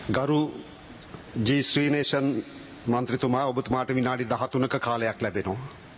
ගරු ජී ශ්‍රීනේෂන් මන්ත්‍රතුමා ඔබතුමාට විනාඩි දහතුනක කාලයක් ලැබෙනවා.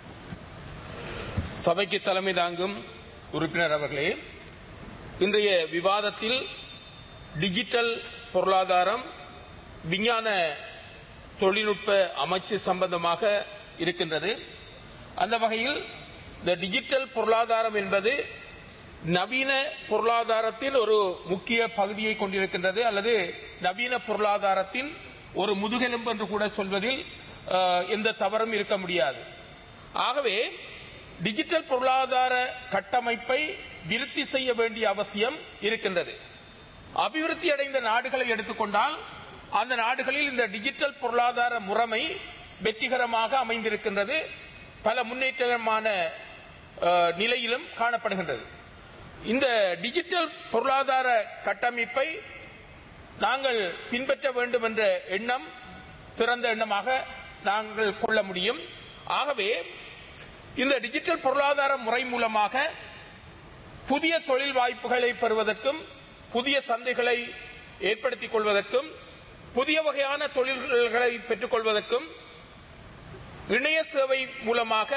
சபைக்கு தலைமை தாங்கும் உறுப்பினர் அவர்களே இன்றைய விவாதத்தில் டிஜிட்டல் பொருளாதாரம் விஞ்ஞான தொழில்நுட்ப அமைச்சு சம்பந்தமாக இருக்கின்றது அந்த வகையில் இந்த டிஜிட்டல் பொருளாதாரம் என்பது நவீன பொருளாதாரத்தின் ஒரு முக்கிய பகுதியை கொண்டிருக்கின்றது அல்லது நவீன பொருளாதாரத்தின் ஒரு முதுகெலும்பு என்று கூட சொல்வதில் அஹ், எந்த தவறும் இருக்க முடியாது ஆகவே டிஜிட்டல் பொருளாதார கட்டமைப்பை விருத்தி செய்ய வேண்டிய அவசியம் இருக்கின்றது அபிவிருத்தி அடைந்த நாடுகளை எடுத்துக்கொண்டால் அந்த நாடுகளில் இந்த டிஜிட்டல் பொருளாதார முறைமை வெற்றிகரமாக அமைந்திருக்கின்றது பல முன்னேற்றமான அஹ், நிலையிலும் காணப்படுகின்றது இந்த டிஜிட்டல் பொருளாதார கட்டமைப்பை நாங்கள் பின்பற்ற வேண்டும் என்ற எண்ணம் சிறந்த எண்ணமாக நாங்கள் கொள்ள முடியும் ஆகவே இந்த டிஜிட்டல் பொருளாதார முறை மூலமாக புதிய தொழில் வாய்ப்புகளை பெறுவதற்கும் புதிய சந்தைகளை ஏற்படுத்திக் கொள்வதற்கும் புதிய வகையான தொழில்களை பெற்றுக்கொள்வதற்கும் இணைய சேவை மூலமாக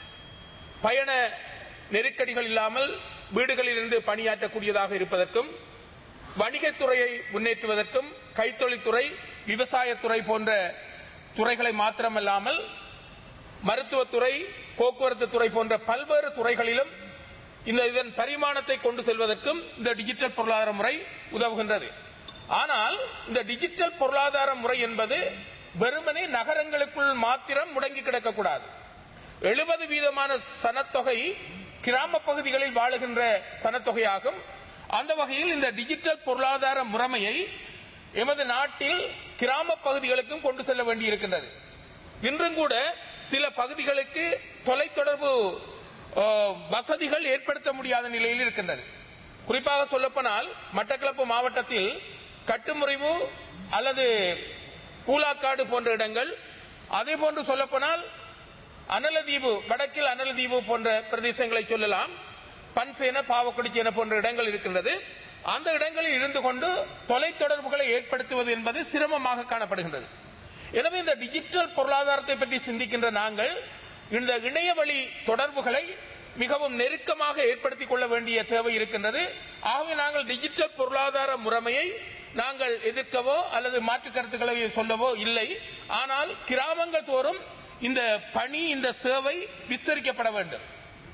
பயண நெருக்கடிகள் இல்லாமல் வீடுகளிலிருந்து பணியாற்றக்கூடியதாக இருப்பதற்கும் வணிகத்துறையை முன்னேற்றுவதற்கும் கைத்தொழில்துறை விவசாயத்துறை போன்ற துறைகளை மாத்திரமல்லாமல் மருத்துவத்துறை போக்குவரத்து துறை போன்ற பல்வேறு துறைகளிலும் இந்த இதன் பரிமாணத்தை கொண்டு செல்வதற்கும் இந்த டிஜிட்டல் பொருளாதார முறை உதவுகின்றது ஆனால் இந்த டிஜிட்டல் பொருளாதார முறை என்பது வெறுமனே நகரங்களுக்குள் மாத்திரம் முடங்கி கிடக்கக்கூடாது எழுபது வீதமான சனத்தொகை கிராம பகுதிகளில் வாழுகின்ற சனத்தொகையாகும் அந்த வகையில் இந்த டிஜிட்டல் பொருளாதார முறைமையை எமது நாட்டில் கிராம பகுதிகளுக்கும் கொண்டு செல்ல வேண்டியிருக்கின்றது இன்றும் கூட சில பகுதிகளுக்கு தொலைத்தொடர்பு அஹ், வசதிகள் ஏற்படுத்த முடியாத நிலையில் இருக்கின்றது குறிப்பாக சொல்லப்போனால் மட்டக்களப்பு மாவட்டத்தில் கட்டுமுறிவு அல்லது பூலாக்காடு போன்ற இடங்கள் அதே போன்று சொல்லப்போனால் அனலதீவு வடக்கில் அனலதீவு போன்ற பிரதேசங்களை சொல்லலாம் பன்சேன பாவக்குடிச்சேன போன்ற இடங்கள் இருக்கின்றது அந்த இடங்களில் இருந்து கொண்டு தொலைத்தொடர்புகளை ஏற்படுத்துவது என்பது சிரமமாக காணப்படுகின்றது எனவே இந்த டிஜிட்டல் பொருளாதாரத்தை பற்றி சிந்திக்கின்ற நாங்கள் இந்த இணைய வழி தொடர்புகளை மிகவும் நெருக்கமாக ஏற்படுத்திக் கொள்ள வேண்டிய தேவை இருக்கின்றது ஆகவே நாங்கள் டிஜிட்டல் பொருளாதார முறைமையை நாங்கள் எதிர்க்கவோ அல்லது மாற்று கருத்துக்களை சொல்லவோ இல்லை ஆனால் கிராமங்கள் தோறும் இந்த பணி இந்த சேவை விஸ்தரிக்கப்பட வேண்டும்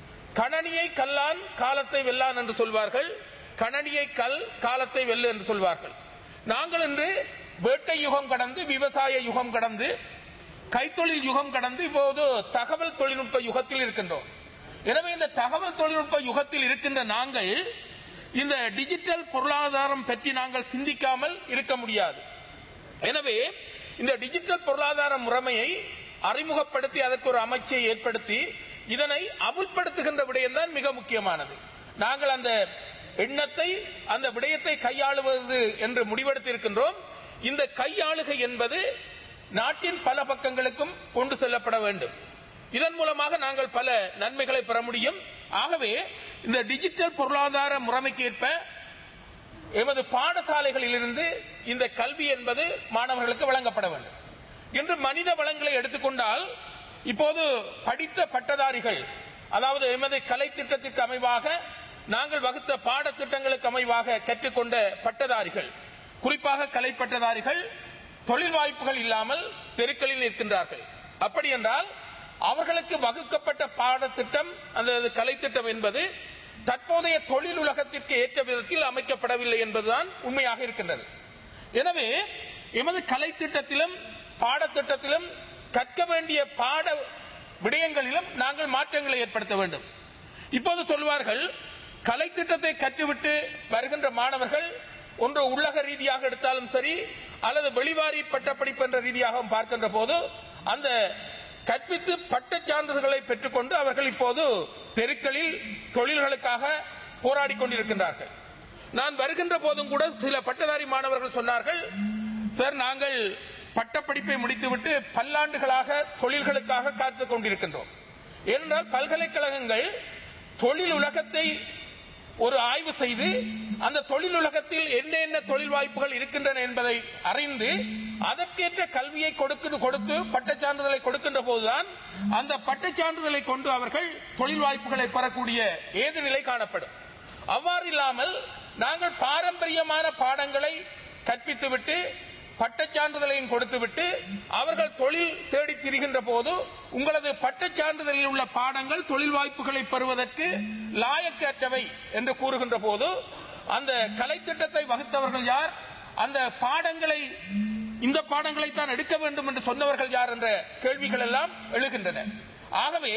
கணனியை கல்லான் காலத்தை வெல்லான் என்று சொல்வார்கள் கணனியை கல் காலத்தை வெல்லு என்று சொல்வார்கள் நாங்கள் இன்று வேட்டை யுகம் கடந்து விவசாய யுகம் கடந்து கைத்தொழில் யுகம் கடந்து இப்போது தகவல் தொழில்நுட்ப யுகத்தில் இருக்கின்றோம் எனவே இந்த தகவல் தொழில்நுட்ப யுகத்தில் இருக்கின்ற நாங்கள் இந்த டிஜிட்டல் பொருளாதாரம் பற்றி நாங்கள் சிந்திக்காமல் இருக்க முடியாது எனவே இந்த டிஜிட்டல் பொருளாதார முறைமையை அறிமுகப்படுத்தி அதற்கு ஒரு அமைச்சை ஏற்படுத்தி இதனை அமுல்படுத்துகின்ற விடயம்தான் மிக முக்கியமானது நாங்கள் அந்த எண்ணத்தை அந்த விடயத்தை கையாளுவது என்று முடிவெடுத்து இருக்கின்றோம் இந்த கையாளுகை என்பது நாட்டின் பல பக்கங்களுக்கும் கொண்டு செல்லப்பட வேண்டும் இதன் மூலமாக நாங்கள் பல நன்மைகளை பெற முடியும் ஆகவே இந்த டிஜிட்டல் பொருளாதார முறைமைக்கு ஏற்ப எமது பாடசாலைகளிலிருந்து இந்த கல்வி என்பது மாணவர்களுக்கு வழங்கப்பட வேண்டும் இன்று மனித வளங்களை எடுத்துக்கொண்டால் இப்போது படித்த பட்டதாரிகள் அதாவது எமது கலை திட்டத்திற்கு அமைவாக நாங்கள் வகுத்த பாடத்திட்டங்களுக்கு அமைவாக கற்றுக்கொண்ட பட்டதாரிகள் குறிப்பாக கலை பட்டதாரிகள் தொழில் வாய்ப்புகள் இல்லாமல் தெருக்களில் நிற்கின்றார்கள் அப்படி என்றால் அவர்களுக்கு வகுக்கப்பட்ட பாடத்திட்டம் அந்த கலைத்திட்டம் என்பது தற்போதைய தொழில் உலகத்திற்கு ஏற்ற விதத்தில் அமைக்கப்படவில்லை என்பதுதான் உண்மையாக இருக்கின்றது எனவே எமது கலை திட்டத்திலும் பாடத்திட்டத்திலும் கற்க வேண்டிய பாட விடயங்களிலும் நாங்கள் மாற்றங்களை ஏற்படுத்த வேண்டும் இப்போது சொல்வார்கள் கலை திட்டத்தை கற்றுவிட்டு வருகின்ற மாணவர்கள் ஒன்று உள்ளக ரீதியாக எடுத்தாலும் சரி அல்லது வெளிவாரி பட்டப்படிப்பு என்ற ரீதியாக பார்க்கின்ற போது அந்த கற்பித்து பட்டச் சான்றிதழ்களை பெற்றுக்கொண்டு அவர்கள் இப்போது தெருக்களில் தொழில்களுக்காக போராடி கொண்டிருக்கின்றார்கள் நான் வருகின்ற போதும் கூட சில பட்டதாரி மாணவர்கள் சொன்னார்கள் சார் நாங்கள் பட்டப்படிப்பை முடித்துவிட்டு பல்லாண்டுகளாக தொழில்களுக்காக காத்துக் கொண்டிருக்கின்றோம் ஏனென்றால் பல்கலைக்கழகங்கள் தொழில் உலகத்தை ஒரு ஆய்வு செய்து அந்த தொழில் உலகத்தில் என்ன என்ன தொழில் வாய்ப்புகள் இருக்கின்றன என்பதை அறிந்து அதற்கேற்ற கல்வியை கொடுக்கு கொடுத்து பட்டச் சான்றிதழை கொடுக்கின்ற போதுதான் அந்த பட்டச் சான்றிதழை கொண்டு அவர்கள் தொழில் வாய்ப்புகளை பெறக்கூடிய ஏது நிலை காணப்படும் அவ்வாறு இல்லாமல் நாங்கள் பாரம்பரியமான பாடங்களை கற்பித்துவிட்டு பட்டச் சான்றிதழையும் கொடுத்துவிட்டு அவர்கள் தொழில் தேடி திரிகின்ற போது உங்களது பட்டச் சான்றிதழில் உள்ள பாடங்கள் தொழில் வாய்ப்புகளை பெறுவதற்கு லாயக்கற்றவை என்று கூறுகின்ற போது அந்த கலை திட்டத்தை வகுத்தவர்கள் யார் அந்த பாடங்களை இந்த பாடங்களை தான் எடுக்க வேண்டும் என்று சொன்னவர்கள் யார் என்ற கேள்விகள் எல்லாம் எழுகின்றன ஆகவே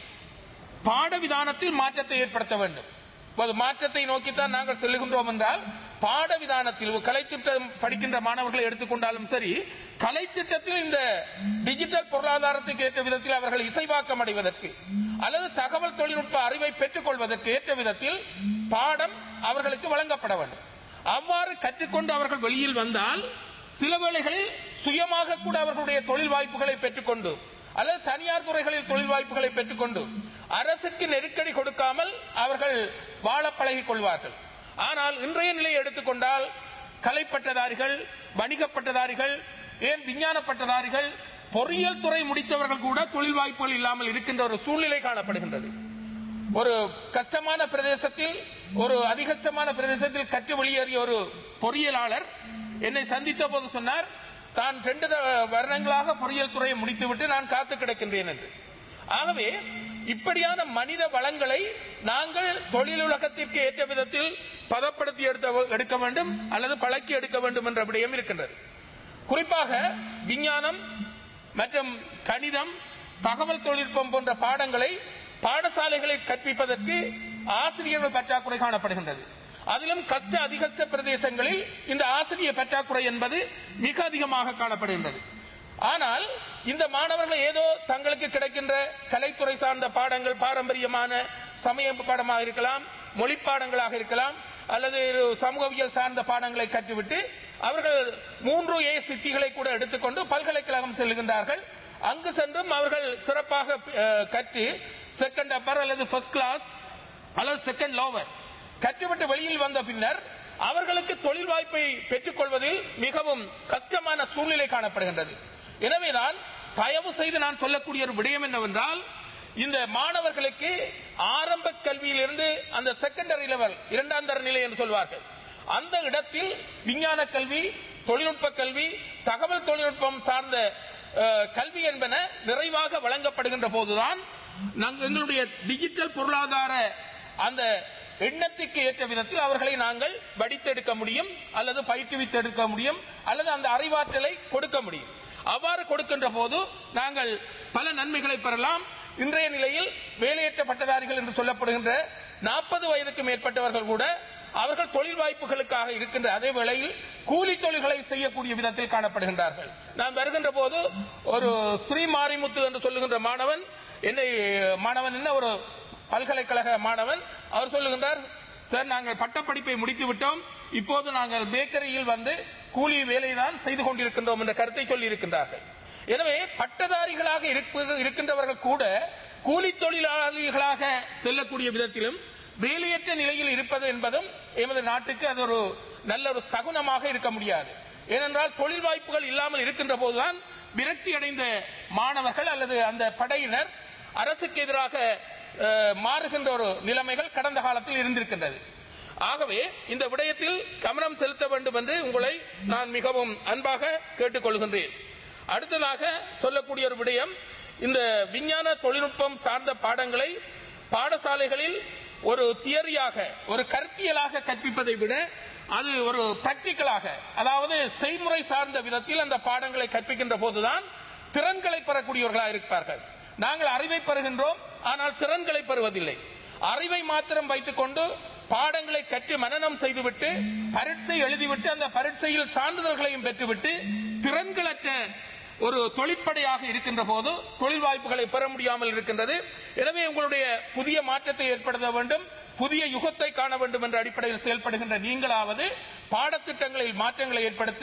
பாடவிதானத்தில் மாற்றத்தை ஏற்படுத்த வேண்டும் இப்போது மாற்றத்தை நோக்கித்தான் நாங்கள் செல்லுகின்றோம் என்றால் பாடவிதானத்தில் கலைத்திட்டம் படிக்கின்ற மாணவர்களை எடுத்துக்கொண்டாலும் சரி கலைத்திட்டத்தில் இந்த டிஜிட்டல் பொருளாதாரத்துக்கு ஏற்ற விதத்தில் அவர்கள் இசைவாக்கம் அடைவதற்கு அல்லது தகவல் தொழில்நுட்ப அறிவை பெற்றுக் கொள்வதற்கு ஏற்ற விதத்தில் பாடம் அவர்களுக்கு வழங்கப்பட வேண்டும் அவ்வாறு கற்றுக்கொண்டு அவர்கள் வெளியில் வந்தால் சில வேளைகளில் சுயமாக கூட அவர்களுடைய தொழில் வாய்ப்புகளை பெற்றுக்கொண்டு அல்லது தனியார் துறைகளில் தொழில் வாய்ப்புகளை பெற்றுக்கொண்டு அரசுக்கு நெருக்கடி கொடுக்காமல் அவர்கள் வாழ பழகிக் கொள்வார்கள் ஆனால் இன்றைய நிலையை எடுத்துக்கொண்டால் கலை பட்டதாரிகள் வணிக பட்டதாரிகள் ஏன் விஞ்ஞான பட்டதாரிகள் பொறியியல் துறை முடித்தவர்கள் கூட தொழில் வாய்ப்புகள் இல்லாமல் இருக்கின்ற ஒரு சூழ்நிலை காணப்படுகின்றது ஒரு கஷ்டமான பிரதேசத்தில் ஒரு அதிகஷ்டமான பிரதேசத்தில் கற்று வெளியேறிய ஒரு பொறியியலாளர் என்னை சந்தித்த போது சொன்னார் தான் ரெண்டு த- வருடங்களாக பொறியியல் துறையை முடித்துவிட்டு நான் காத்து கிடக்கின்றேன் என்று ஆகவே இப்படியான மனித வளங்களை நாங்கள் தொழில் உலகத்திற்கு ஏற்ற விதத்தில் பதப்படுத்தி எடுத்த எடுக்க வேண்டும் அல்லது பழக்கி எடுக்க வேண்டும் என்ற விடயம் இருக்கின்றது குறிப்பாக விஞ்ஞானம் மற்றும் கணிதம் தகவல் தொழில்நுட்பம் போன்ற பாடங்களை பாடசாலைகளில் கற்பிப்பதற்கு ஆசிரியர்கள் பற்றாக்குறை காணப்படுகின்றது அதிலும் கஷ்ட அதிகஷ்ட பிரதேசங்களில் இந்த ஆசிரியர் பற்றாக்குறை என்பது மிக அதிகமாக காணப்படுகின்றது ஆனால் இந்த மாணவர்கள் ஏதோ தங்களுக்கு கிடைக்கின்ற கலைத்துறை சார்ந்த பாடங்கள் பாரம்பரியமான சமய பாடமாக இருக்கலாம் மொழி பாடங்களாக இருக்கலாம் அல்லது சமூகவியல் சார்ந்த பாடங்களை கற்றுவிட்டு அவர்கள் மூன்று ஏ சித்திகளை கூட எடுத்துக்கொண்டு பல்கலைக்கழகம் செல்கின்றார்கள் அங்கு சென்றும் அவர்கள் சிறப்பாக அஹ், கற்று செகண்ட் அப்பர் அல்லது ஃபர்ஸ்ட் கிளாஸ் அல்லது செகண்ட் லோவர் கற்றுவிட்டு வெளியில் வந்த பின்னர் அவர்களுக்கு தொழில் வாய்ப்பை பெற்றுக் கொள்வதில் மிகவும் கஷ்டமான சூழ்நிலை காணப்படுகின்றது எனவேதான் தயவு செய்து நான் சொல்லக்கூடிய ஒரு விடயம் என்னவென்றால் இந்த மாணவர்களுக்கு ஆரம்ப கல்வியிலிருந்து அந்த செகண்டரி லெவல் இரண்டாம் தர நிலை என்று சொல்வார்கள் அந்த இடத்தில் விஞ்ஞான கல்வி தொழில்நுட்ப கல்வி தகவல் தொழில்நுட்பம் சார்ந்த அஹ், கல்வி என்பன நிறைவாக வழங்கப்படுகின்ற போதுதான் நாங்கள் எங்களுடைய டிஜிட்டல் பொருளாதார அந்த எண்ணத்துக்கு ஏற்ற விதத்தில் அவர்களை நாங்கள் வடித்தெடுக்க முடியும் அல்லது பயிற்றுவித்தெடுக்க முடியும் அல்லது அந்த அறிவாற்றலை கொடுக்க முடியும் அவ்வாறு கொடுக்கின்ற போது நாங்கள் பல நன்மைகளை பெறலாம் இன்றைய நிலையில் வேலையற்ற பட்டதாரிகள் என்று சொல்லப்படுகின்ற நாற்பது வயதுக்கு மேற்பட்டவர்கள் கூட அவர்கள் தொழில் வாய்ப்புகளுக்காக இருக்கின்ற அதே வேளையில் கூலி தொழில்களை செய்யக்கூடிய விதத்தில் காணப்படுகின்றார்கள் நான் வருகின்ற போது ஒரு ஸ்ரீ மாரிமுத்து என்று சொல்லுகின்ற மாணவன் என்னை மாணவன் என்ன ஒரு பல்கலைக்கழக மாணவன் அவர் சொல்லுகின்றார் சார் நாங்கள் பட்டப்படிப்பை முடித்து விட்டோம் இப்போது நாங்கள் பேக்கரியில் வந்து கூலி வேலை தான் செய்து கொண்டிருக்கின்றோம் என்ற கருத்தை சொல்லி இருக்கின்றார்கள் எனவே பட்டதாரிகளாக இருப்பது- இருக்கின்றவர்கள் கூட கூலி தொழிலாளிகளாக செல்லக்கூடிய விதத்திலும் வேலையற்ற நிலையில் இருப்பது என்பதும் எமது நாட்டுக்கு அது ஒரு நல்ல ஒரு சகுனமாக இருக்க முடியாது ஏனென்றால் தொழில் வாய்ப்புகள் இல்லாமல் இருக்கின்ற போதுதான் விரக்தி அடைந்த மாணவர்கள் அல்லது அந்த படையினர் அரசுக்கு எதிராக அஹ், மாறுகின்ற ஒரு நிலைமைகள் கடந்த காலத்தில் இருந்திருக்கின்றது ஆகவே இந்த விடயத்தில் கவனம் செலுத்த வேண்டும் என்று உங்களை நான் மிகவும் அன்பாக கேட்டுக்கொள்கின்றேன் அடுத்ததாக சொல்லக்கூடிய ஒரு விடயம் இந்த விஞ்ஞான தொழில்நுட்பம் சார்ந்த பாடங்களை பாடசாலைகளில் ஒரு தியரியாக ஒரு கருத்தியலாக கற்பிப்பதை விட அது ஒரு பிராக்டிக்கலாக அதாவது செய்முறை சார்ந்த விதத்தில் அந்த பாடங்களை கற்பிக்கின்ற போதுதான் திறன்களை பெறக்கூடியவர்களாக இருப்பார்கள் நாங்கள் அறிவை பெறுகின்றோம் ஆனால் திறன்களை பெறுவதில்லை அறிவை மாத்திரம் வைத்துக்கொண்டு பாடங்களை கற்று மனனம் செய்துவிட்டு பரீட்சை எழுதிவிட்டு அந்த பரீட்சையில் சான்றிதழ்களையும் பெற்றுவிட்டு திறன்களற்ற ஒரு தொழிற்படையாக இருக்கின்ற போது தொழில் வாய்ப்புகளை பெற முடியாமல் இருக்கின்றது எனவே உங்களுடைய புதிய மாற்றத்தை ஏற்படுத்த வேண்டும் புதிய யுகத்தை காண வேண்டும் என்ற அடிப்படையில் செயல்படுகின்ற நீங்களாவது பாடத்திட்டங்களில் மாற்றங்களை ஏற்படுத்தி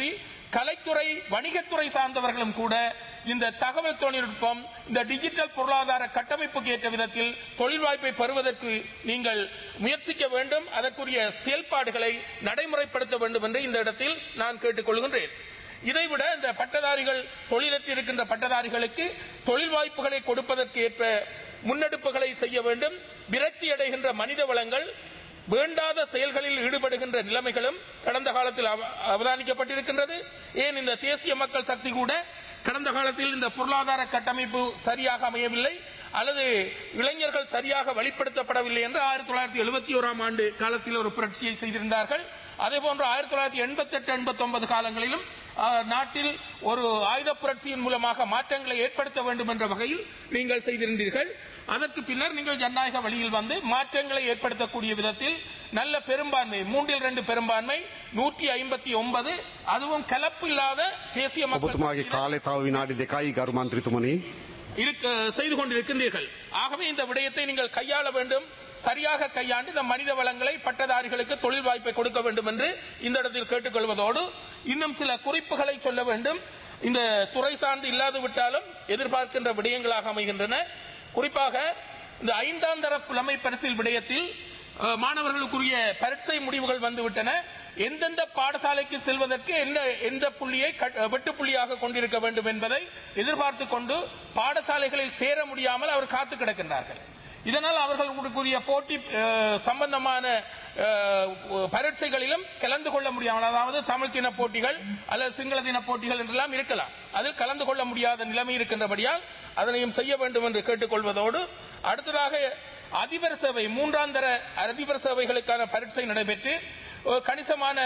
கலைத்துறை வணிகத்துறை சார்ந்தவர்களும் கூட இந்த தகவல் தொழில்நுட்பம் இந்த டிஜிட்டல் பொருளாதார கட்டமைப்புக்கு ஏற்ற விதத்தில் தொழில் வாய்ப்பை பெறுவதற்கு நீங்கள் முயற்சிக்க வேண்டும் அதற்குரிய செயல்பாடுகளை நடைமுறைப்படுத்த வேண்டும் என்று இந்த இடத்தில் நான் கேட்டுக்கொள்கின்றேன் இதைவிட இந்த பட்டதாரிகள் தொழிலற்று இருக்கின்ற பட்டதாரிகளுக்கு தொழில் வாய்ப்புகளை கொடுப்பதற்கு ஏற்ப முன்னெடுப்புகளை செய்ய வேண்டும் விரக்தி அடைகின்ற மனித வளங்கள் வேண்டாத செயல்களில் ஈடுபடுகின்ற நிலைமைகளும் கடந்த காலத்தில் அவ- அவதானிக்கப்பட்டிருக்கின்றது ஏன் இந்த தேசிய மக்கள் சக்தி கூட கடந்த காலத்தில் இந்த பொருளாதார கட்டமைப்பு சரியாக அமையவில்லை அல்லது இளைஞர்கள் சரியாக வழிப்படுத்தப்படவில்லை என்று ஆயிரத்தி தொள்ளாயிரத்தி எழுபத்தி ஓராம் ஆண்டு காலத்தில் ஒரு புரட்சியை செய்திருந்தார்கள் அதே போன்று ஆயிரத்தி தொள்ளாயிரத்தி எண்பத்தி எட்டு எண்பத்தி ஒன்பது காலங்களிலும் ஆஹ், நாட்டில் ஒரு ஆயுத புரட்சியின் மூலமாக மாற்றங்களை ஏற்படுத்த வேண்டும் என்ற வகையில் நீங்கள் செய்திருந்தீர்கள் அதற்கு பின்னர் நீங்கள் ஜனநாயக வழியில் வந்து மாற்றங்களை ஏற்படுத்தக்கூடிய விதத்தில் நல்ல பெரும்பான்மை மூன்றில் ரெண்டு பெரும்பான்மை நூற்றி ஐம்பத்தி ஒன்பது அதுவும் கலப்பு இல்லாத தேசிய மக்கள் ඔබතුමාගේ சக்தியினர் කාලය තව විනාඩි දෙකයි ගරු මන්ත්‍රතුමනි. இருக்க செய்து கொண்டிருக்கின்றீர்கள் ஆகவே இந்த விடயத்தை நீங்கள் கையாள வேண்டும் சரியாக கையாண்டு இந்த மனித வளங்களை பட்டதாரிகளுக்கு தொழில் வாய்ப்பை கொடுக்க வேண்டும் என்று இந்த இடத்தில் கேட்டுக்கொள்வதோடு இன்னும் சில குறிப்புகளை சொல்ல வேண்டும் இந்த துறை சார்ந்து இல்லாது விட்டாலும் எதிர்பார்க்கின்ற விடயங்களாக அமைகின்றன குறிப்பாக இந்த ஐந்தாம் தர புலமை பரிசில் விடயத்தில் அஹ், மாணவர்களுக்குரிய பரீட்சை முடிவுகள் வந்துவிட்டன எந்தெந்த பாடசாலைக்கு செல்வதற்கு என்ன எந்த புள்ளியை கட்- வெட்டு புள்ளியாக கொண்டிருக்க வேண்டும் என்பதை எதிர்பார்த்து கொண்டு பாடசாலைகளில் சேர முடியாமல் அவர் காத்து கிடக்கின்றார்கள் இதனால் அவர்களுக்குரிய போட்டி அஹ், சம்பந்தமான அஹ், பரீட்சைகளிலும் கலந்து கொள்ள முடியாமல் அதாவது தமிழ் தின போட்டிகள் அல்லது சிங்கள தின போட்டிகள் என்றெல்லாம் இருக்கலாம் அதில் கலந்து கொள்ள முடியாத நிலைமை இருக்கின்றபடியால் அதனையும் செய்ய வேண்டும் என்று கேட்டுக்கொள்வதோடு அடுத்ததாக அதிபர் சேவை மூன்றாம் தர அதிபர் சேவைகளுக்கான பரீட்சை நடைபெற்று ஒரு கணிசமான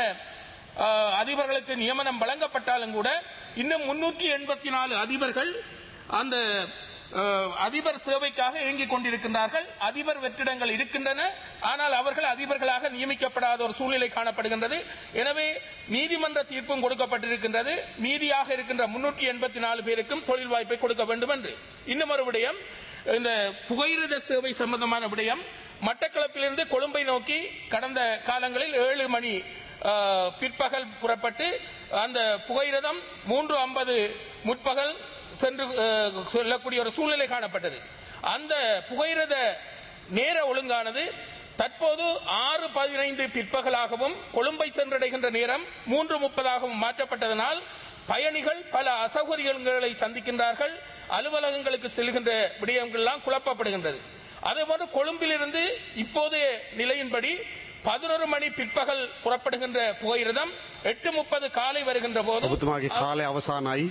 அஹ், அதிபர்களுக்கு நியமனம் வழங்கப்பட்டாலும் கூட இன்னும் முன்னூற்றி எண்பத்தி நாலு அதிபர்கள் அந்த அஹ், அதிபர் சேவைக்காக இயங்கிக் கொண்டிருக்கின்றார்கள் அதிபர் வெற்றிடங்கள் இருக்கின்றன ஆனால் அவர்கள் அதிபர்களாக நியமிக்கப்படாத ஒரு சூழ்நிலை காணப்படுகின்றது எனவே நீதிமன்ற தீர்ப்பும் கொடுக்கப்பட்டிருக்கின்றது மீதியாக இருக்கின்ற முன்னூற்றி எண்பத்தி நாலு பேருக்கும் தொழில் வாய்ப்பை கொடுக்க வேண்டும் என்று இன்னும் ஒரு விடயம் இந்த புகையிரத சேவை சம்பந்தமான விடயம் மட்டக்களப்பிலிருந்து கொழும்பை நோக்கி கடந்த காலங்களில் ஏழு மணி அஹ், பிற்பகல் புறப்பட்டு அந்த புகையிரதம் மூன்று ஐம்பது முற்பகல் சென்று அஹ், செல்லக்கூடிய ஒரு சூழ்நிலை காணப்பட்டது அந்த புகையிரத நேர ஒழுங்கானது தற்போது ஆறு பதினைந்து பிற்பகலாகவும் கொழும்பை சென்றடைகின்ற நேரம் மூன்று முப்பதாகவும் மாற்றப்பட்டதனால் பயணிகள் பல அசௌகரியங்களை சந்திக்கின்றார்கள் அலுவலகங்களுக்கு செல்கின்ற விடயங்கள் எல்லாம் குழப்பப்படுகின்றது அதேபோன்று கொழும்பிலிருந்து இப்போதைய நிலையின்படி பதினொரு மணி பிற்பகல் புறப்படுகின்ற புகையிரதம் எட்டு முப்பது காலை வருகின்ற போது ඔබතුමාගේ කාලය අවසානයි.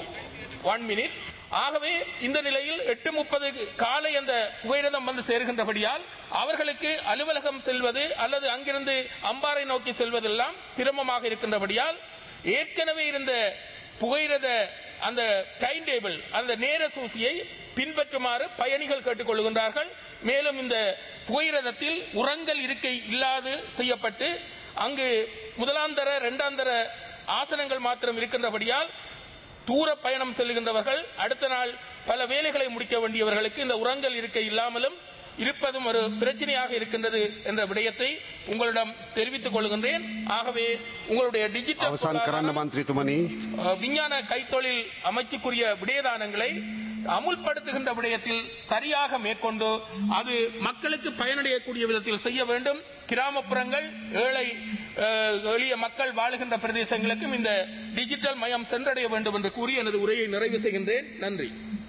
ஒன் மினிட் ஆகவே இந்த நிலையில் எட்டு முப்பது காலை அந்த புகையிரதம் வந்து சேருகின்றபடியால் அவர்களுக்கு அலுவலகம் செல்வது அல்லது அங்கிருந்து அம்பாறை நோக்கி செல்வதெல்லாம் சிரமமாக இருக்கின்றபடியால் ஏற்கனவே இருந்த புகையிரத அந்த டைம் டேபிள் அந்த நேர சூசியை பின்பற்றுமாறு பயணிகள் கேட்டுக்கொள்கின்றார்கள் மேலும் இந்த புகையிரதத்தில் உரங்கல் இருக்கை இல்லாது செய்யப்பட்டு அங்கு முதலாந்தர இரண்டாந்தர ஆசனங்கள் மாத்திரம் இருக்கின்றபடியால் தூர பயணம் செல்கின்றவர்கள் அடுத்த நாள் பல வேலைகளை முடிக்க வேண்டியவர்களுக்கு இந்த உரங்கள் இருக்க இல்லாமலும் இருப்பதும் ஒரு பிரச்சனையாக இருக்கின்றது என்ற விடயத்தை உங்களிடம் தெரிவித்துக் கொள்கின்றேன் ஆகவே உங்களுடைய டிஜிட்டல் අවසන් කරන්න பொருளாதாரம், මන්ත්‍රතුමනි. அஹ், விஞ்ஞான கைத்தொழில் அமைச்சுக்குரிய விடயதானங்களை அமுல்படுத்துகின்ற விடயத்தில் சரியாக மேற்கொண்டு அது மக்களுக்கு பயனடையக்கூடிய விதத்தில் செய்ய வேண்டும் கிராமப்புறங்கள் ஏழை அஹ், எளிய மக்கள் வாழுகின்ற பிரதேசங்களுக்கும் இந்த டிஜிட்டல் மயம் சென்றடைய வேண்டும் என்று கூறி எனது உரையை நிறைவு செய்கின்றேன் நன்றி